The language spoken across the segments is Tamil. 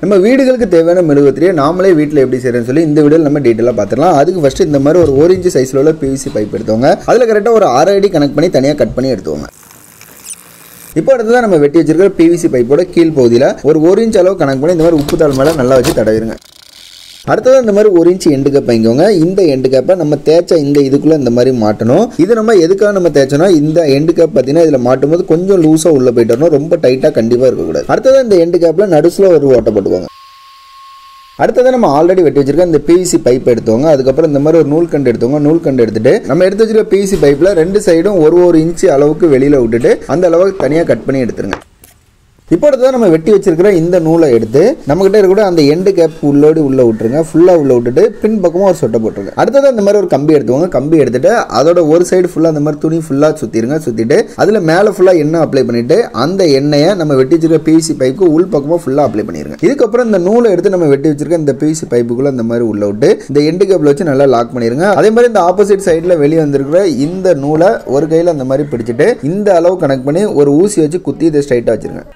நம்ம வீடுகளுக்கு தேவையான மெழுகுவத்திரியை நாமளே வீட்டில் எப்படி செய்யறேன்னு சொல்லி இந்த வீடியோவில் நம்ம டீட்டெயிலாக பார்த்துக்கலாம் அதுக்கு ஃபர்ஸ்ட் இந்த மாதிரி ஒரு ஒரு இன்ச்சு சைஸில் உள்ள பிவிசி பைப் எடுத்தவங்க அதில் கரெக்டாக ஒரு அரை அடி கனெக்ட் பண்ணி தனியாக கட் பண்ணி எடுத்துவோங்க இப்போ அடுத்ததான் நம்ம வெட்டி வச்சிருக்கிற பிவிசி பைப்போட கீழ் பகுதியில் ஒரு ஒரு இன்ச் அளவு கனெக்ட் பண்ணி இந்த மாதிரி உப்பு தாள் மேலே நல்லா வச்சு தடவிடுங்க அடுத்தது இந்த மாதிரி ஒரு இன்ச் எண்டு கேப் வாங்கிக்கோங்க இந்த எண்டு கேப்பை நம்ம தேய்ச்ச இந்த இதுக்குள்ளே இந்த மாதிரி மாட்டணும் இது நம்ம எதுக்காக நம்ம தேய்ச்சோம்னா இந்த எண்டு கேப் பார்த்தீங்கன்னா இதில் மாட்டும் போது கொஞ்சம் லூஸாக உள்ளே போயிட்டு வரணும் ரொம்ப டைட்டாக கண்டிப்பாக இருக்கக்கூடாது அடுத்தது இந்த எண்டு கேப்பில் நடுசில் ஒரு ஓட்டை போட்டுக்கோங்க அடுத்தது நம்ம ஆல்ரெடி வெட்டி வச்சிருக்க இந்த பிவிசி பைப் எடுத்துவோங்க அதுக்கப்புறம் இந்த மாதிரி ஒரு நூல் கண்டு எடுத்துவோங்க நூல் கண்டு எடுத்துட்டு நம்ம எடுத்து வச்சிருக்க பிவிசி பைப்பில் ரெண்டு சைடும் ஒரு ஒரு இன்ச்சு அளவுக்கு வெளியில் விட்டுட்டு அந்த அளவுக்கு தனியாக கட் பண்ணி எடுத்துருங்க இப்போ அடுத்ததான் நம்ம வெட்டி வச்சிருக்கிற இந்த நூலை எடுத்து நம்மகிட்ட இருக்கக்கூடிய அந்த எண்டு கேப் உள்ளோடி உள்ள விட்டுருங்க ஃபுல்லாக உள்ள விட்டுட்டு பின் பக்கமாக ஒரு சொட்டை போட்டுருங்க அடுத்தது இந்த மாதிரி ஒரு கம்பி எடுத்துக்கோங்க கம்பி எடுத்துட்டு அதோட ஒரு சைடு ஃபுல்லாக அந்த மாதிரி துணி ஃபுல்லாக சுற்றிடுங்க சுற்றிட்டு அதில் மேலே ஃபுல்லாக எண்ணெய் அப்ளை பண்ணிட்டு அந்த எண்ணெயை நம்ம வெட்டி வச்சிருக்க பிவிசி பைப்புக்கு உள் பக்கமாக ஃபுல்லாக அப்ளை பண்ணிருங்க இதுக்கப்புறம் இந்த நூலை எடுத்து நம்ம வெட்டி வச்சிருக்க இந்த பிவிசி பைப்புக்குள்ள இந்த மாதிரி உள்ள விட்டு இந்த எண்டு கேப்பில் வச்சு நல்லா லாக் பண்ணிருங்க அதே மாதிரி இந்த ஆப்போசிட் சைடில் வெளியே வந்திருக்கிற இந்த நூலை ஒரு கையில் அந்த மாதிரி பிடிச்சிட்டு இந்த அளவு கனெக்ட் பண்ணி ஒரு ஊசி வச்சு குத்தி இதை ஸ்ட்ரைட்டாக வச்சிருங்க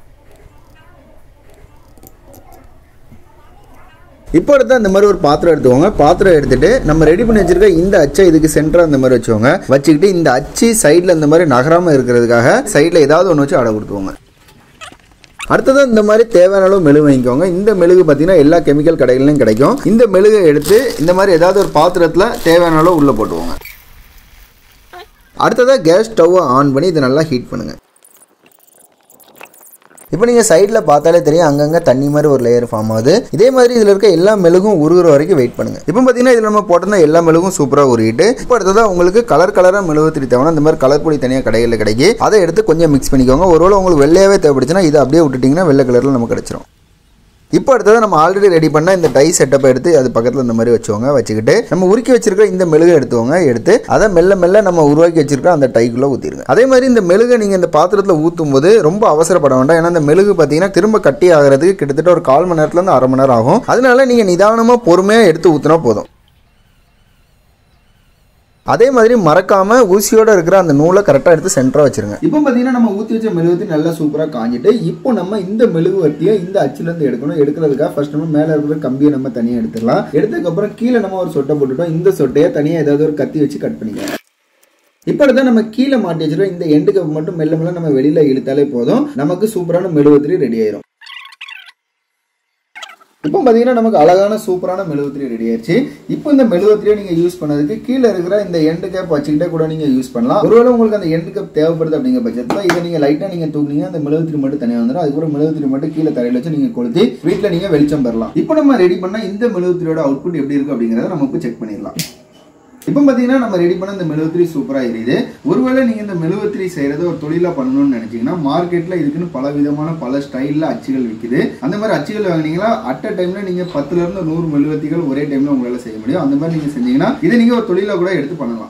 இப்போ அடுத்து அந்த மாதிரி ஒரு பாத்திரம் எடுத்துக்கோங்க பாத்திரம் எடுத்துட்டு நம்ம ரெடி பண்ணி வச்சிருக்க இந்த அச்சை இதுக்கு சென்டரா அந்த மாதிரி வச்சுக்கோங்க வச்சுக்கிட்டு இந்த அச்சு சைடில் இந்த மாதிரி நகராம இருக்கிறதுக்காக சைடில் ஏதாவது ஒன்று வச்சு அடை கொடுத்துக்கோங்க அடுத்தது இந்த மாதிரி தேவையான அளவு மெழுகு வாங்கிக்கோங்க இந்த மெழுகு பார்த்தீங்கன்னா எல்லா கெமிக்கல் கடைகள்லையும் கிடைக்கும் இந்த மெழுகை எடுத்து இந்த மாதிரி ஏதாவது ஒரு பாத்திரத்தில் தேவையான அளவு உள்ளே போட்டுவோங்க அடுத்ததாக கேஸ் ஸ்டவ்வை ஆன் பண்ணி இதை நல்லா ஹீட் பண்ணுங்கள் இப்போ நீங்கள் சைடில் பார்த்தாலே தெரியும் அங்கங்கே தண்ணி மாதிரி ஒரு லேயர் ஃபார்ம் ஆகுது இதே மாதிரி இதில் இருக்க எல்லா மெழுகும் உருகுற வரைக்கும் வெயிட் பண்ணுங்கள் இப்போ பார்த்தீங்கன்னா இதில் நம்ம போட்டிருந்த எல்லா மெழுகும் சூப்பராக உருகிட்டு இப்போ அடுத்ததாக உங்களுக்கு கலர் கலராக மெழுகு திரி தேவைன்னா இந்த மாதிரி கலர் பொடி தனியாக கடைகளில் கிடைக்கி அதை எடுத்து கொஞ்சம் மிக்ஸ் பண்ணிக்கோங்க ஒருவேளை உங்களுக்கு வெள்ளையாகவே தேவைப்படுச்சுன்னா இதை அப்படியே விட்டுட்டிங்கன்னா வெள்ளை கலரில் நமக்கு கிடச்சிரும் இப்போ அடுத்தது நம்ம ஆல்ரெடி ரெடி பண்ண இந்த டை செட்டப்பை எடுத்து அது பக்கத்தில் இந்த மாதிரி வச்சுக்கோங்க வச்சுக்கிட்டு நம்ம உருக்கி வச்சிருக்க இந்த மெழுகை எடுத்துவோங்க எடுத்து அதை மெல்ல மெல்ல நம்ம உருவாக்கி வச்சிருக்க அந்த டைக்குள்ளே ஊற்றிடுங்க அதே மாதிரி இந்த மெழுகை நீங்கள் இந்த பாத்திரத்தில் ஊற்றும் போது ரொம்ப அவசரப்பட வேண்டாம் ஏன்னா இந்த மெழுகு பார்த்தீங்கன்னா திரும்ப கட்டி ஆகிறதுக்கு கிட்டத்தட்ட ஒரு கால் மணி நேரத்துலேருந்து அரை மணி நேரம் ஆகும் அதனால நீங்கள் நிதானமாக பொறுமையாக எடுத்து ஊற்றினா போதும் அதே மாதிரி மறக்காம ஊசியோட இருக்கிற அந்த நூலை கரெக்டாக எடுத்து சென்டராக வச்சிருங்க இப்போ பார்த்தீங்கன்னா நம்ம ஊற்றி வச்ச மெழுகுவத்தி நல்லா சூப்பராக காஞ்சிட்டு இப்போ நம்ம இந்த மெழுகுவத்தியை இந்த அச்சுலேருந்து எடுக்கணும் எடுக்கிறதுக்காக ஃபர்ஸ்ட் நம்ம மேலே இருக்கிற கம்பியை நம்ம தனியாக எடுத்துடலாம் எடுத்ததுக்கப்புறம் கீழே நம்ம ஒரு சொட்டை போட்டுட்டோம் இந்த சொட்டையை தனியாக ஏதாவது ஒரு கத்தி வச்சு கட் பண்ணிக்கலாம் இப்போ அடுத்த நம்ம கீழே மாட்டி வச்சிருக்கோம் இந்த எண்டு கப் மட்டும் மெல்ல மெல்ல நம்ம வெளியில இழுத்தாலே போதும் நமக்கு சூப்பரான மெழுகுத்திரி ரெடி ஆயிரும் இப்போ பார்த்தீங்கன்னா நமக்கு அழகான சூப்பரான மெழுகுத்திரி ரெடி ஆயிடுச்சு இப்போ இந்த மெழுகுத்திரியை நீங்கள் யூஸ் பண்ணதுக்கு கீழே இருக்கிற இந்த எண்டு கேப் வச்சுக்கிட்டே கூட நீங்கள் யூஸ் பண்ணலாம் ஒருவேளை உங்களுக்கு அந்த எண்டு கேப் தேவைப்படுது அப்படிங்கிற பட்சத்தில் இதை நீங்கள் லைட்டாக நீங்கள் தூக்குனீங்க அந்த மெழுகுத்திரி மட்டும் தனியாக வந்துடும் அதுக்கப்புறம் மெழுகுத்திரி மட்டும் கீழே தரையில் வச்சு நீங்கள் கொளுத்தி வீட்டில் நீங்கள் வெளிச்சம் பெறலாம் இப்போ நம்ம ரெடி பண்ண இந்த மெழுகுத்திரியோட அவுட்புட் எப்படி இருக்கு அப்படிங்கிறத நம்ம இப்போ செக் பண்ணிடலாம் இப்போ பார்த்தீங்கன்னா நம்ம ரெடி பண்ண இந்த மெழுகுத்திரி சூப்பராக எரியுது ஒருவேளை நீங்கள் இந்த மெழுகுத்திரி செய்கிறத ஒரு தொழிலாக பண்ணணும்னு நினச்சிங்கன்னா மார்க்கெட்டில் இதுக்குன்னு பல விதமான பல ஸ்டைலில் அச்சுகள் விற்குது அந்த மாதிரி அச்சுகள் வாங்கினீங்களா அட் அ டைமில் நீங்கள் பத்துலேருந்து நூறு மெழுகுவத்திகள் ஒரே டைமில் உங்களால் செய்ய முடியும் அந்த மாதிரி நீங்கள் செஞ்சீங்கன்னா இதை நீங்கள் ஒரு தொழிலாக கூட எடுத்து பண்ணலாம்